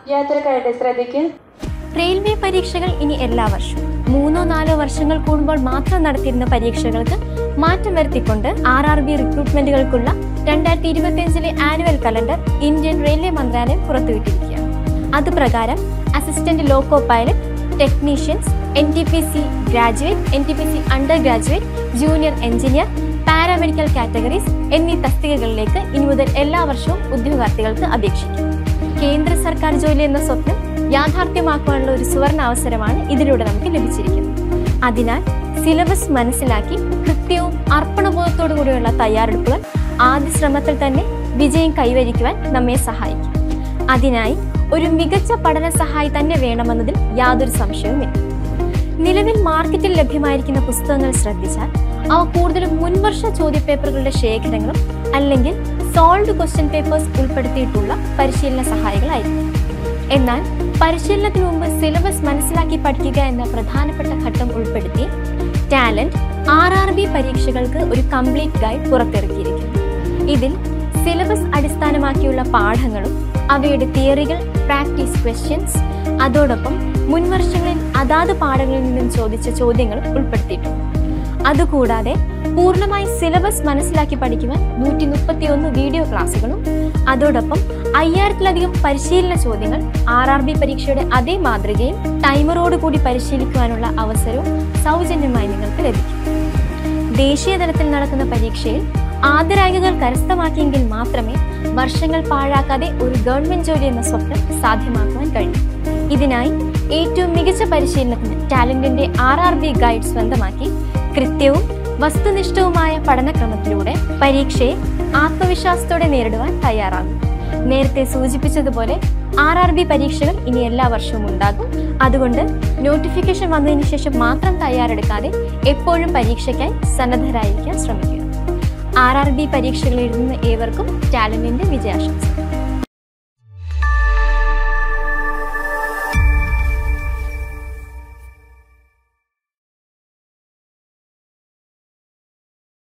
യാത്രക്കാരുടെ ശ്രദ്ധയ്ക്ക് റെയിൽവേ പരീക്ഷകൾ ഇനി എല്ലാ വർഷവും മൂന്നോ നാലോ വർഷങ്ങൾ കൂടുമ്പോൾ മാത്രം നടത്തിയിരുന്ന പരീക്ഷകൾക്ക് മാറ്റം വരുത്തിക്കൊണ്ട് ആർ ആർ ബി റിക്രൂട്ട്മെന്റുകൾക്കുള്ള രണ്ടായിരത്തി ഇരുപത്തിയഞ്ചിലെ ആനുവൽ കലണ്ടർ ഇന്ത്യൻ റെയിൽവേ മന്ത്രാലയം പുറത്തുവിട്ടിരിക്കുകയാണ് അതുപ്രകാരം assistant loco pilot technicians N T P C graduate N T P C undergraduate junior engineer paramedical categories എന്നീ തസ്തികകളിലേക്ക് ഇനി മുതൽ എല്ലാ വർഷവും ഉദ്യോഗാർത്ഥികൾക്ക് അപേക്ഷിക്കും കേന്ദ്ര സർക്കാർ ജോലി എന്ന സ്വപ്നം യാഥാർത്ഥ്യമാക്കാനുള്ള ഒരു സുവർണ അവസരമാണ് ഇതിലൂടെ നമുക്ക് ലഭിച്ചിരിക്കുന്നത് അതിനാൽ സിലബസ് മനസ്സിലാക്കി കൃത്യവും അർപ്പണബോധത്തോടു കൂടിയുള്ള തയ്യാറെടുപ്പുകൾ ആദ്യ ശ്രമത്തിൽ തന്നെ വിജയം കൈവരിക്കുവാൻ നമ്മെ സഹായിക്കും അതിനായി ഒരു മികച്ച പഠന സഹായി തന്നെ വേണമെന്നതിൽ യാതൊരു സംശയവുമില്ല നിലവിൽ മാർക്കറ്റിൽ ലഭ്യമായിരിക്കുന്ന പുസ്തകങ്ങൾ ശ്രദ്ധിച്ചാൽ അവ കൂടുതലും മുൻവർഷ ചോദ്യപേപ്പറുകളുടെ ശേഖരങ്ങളും അല്ലെങ്കിൽ സോൾവ് ക്വസ്റ്റ്യൻ പേപ്പേഴ്സ് ഉൾപ്പെടുത്തിയിട്ടുള്ള പരിശീലന സഹായികളായിരിക്കും എന്നാൽ പരിശീലനത്തിന് മുമ്പ് സിലബസ് മനസ്സിലാക്കി പഠിക്കുക എന്ന പ്രധാനപ്പെട്ട ഘട്ടം ഉൾപ്പെടുത്തി ടാലന്റ് ആർ ആർ ബി പരീക്ഷകൾക്ക് ഒരു കംപ്ലീറ്റ് ഗൈഡ് പുറത്തിറക്കിയിരിക്കുന്നു ഇതിൽ സിലബസ് അടിസ്ഥാനമാക്കിയുള്ള പാഠങ്ങളും അവയുടെ തിയറികൾ പ്രാക്ടീസ് ക്വസ്റ്റ്യൻസ് അതോടൊപ്പം മുൻവർഷങ്ങളിൽ അതാത് പാഠങ്ങളിൽ നിന്നും ചോദിച്ച ചോദ്യങ്ങളും ഉൾപ്പെടുത്തിയിട്ടുണ്ട് അതുകൂടാതെ പൂർണ്ണമായി സിലബസ് മനസ്സിലാക്കി പഠിക്കുവാൻ നൂറ്റി മുപ്പത്തി ഒന്ന് വീഡിയോ ക്ലാസ്സുകളും അതോടൊപ്പം അയ്യായിരത്തിലധികം പരിശീലന ചോദ്യങ്ങൾ ആർ ആർ ബി പരീക്ഷയുടെ അതേ മാതൃകയിൽ ടൈമറോട് കൂടി പരിശീലിക്കുവാനുള്ള അവസരവും സൗജന്യമായി നിങ്ങൾക്ക് ലഭിക്കും ദേശീയ തലത്തിൽ നടക്കുന്ന പരീക്ഷയിൽ ആദ്യ റാങ്കുകൾ കരസ്ഥമാക്കിയെങ്കിൽ മാത്രമേ വർഷങ്ങൾ പാഴാക്കാതെ ഒരു ഗവൺമെന്റ് ജോലി എന്ന സ്വപ്നം സാധ്യമാക്കുവാൻ കഴിയൂ ഇതിനായി ഏറ്റവും മികച്ച പരിശീലനത്തിന് ടാലന്റിന്റെ ആർ ആർ ബി ഗൈഡ് സ്വന്തമാക്കി കൃത്യവും വസ്തുനിഷ്ഠവുമായ പഠനക്രമത്തിലൂടെ പരീക്ഷയെ ആത്മവിശ്വാസത്തോടെ നേരിടുവാൻ തയ്യാറാകും നേരത്തെ സൂചിപ്പിച്ചതുപോലെ ആർ ആർ ബി പരീക്ഷകൾ ഇനി എല്ലാ വർഷവും ഉണ്ടാകും അതുകൊണ്ട് നോട്ടിഫിക്കേഷൻ വന്നതിന് ശേഷം മാത്രം തയ്യാറെടുക്കാതെ എപ്പോഴും പരീക്ഷയ്ക്കായി സന്നദ്ധരായിരിക്കാൻ ശ്രമിക്കുക ആർ ആർ ബി പരീക്ഷകൾ എഴുതുന്ന ഏവർക്കും ടാലന്റിന്റെ വിജയാശംസ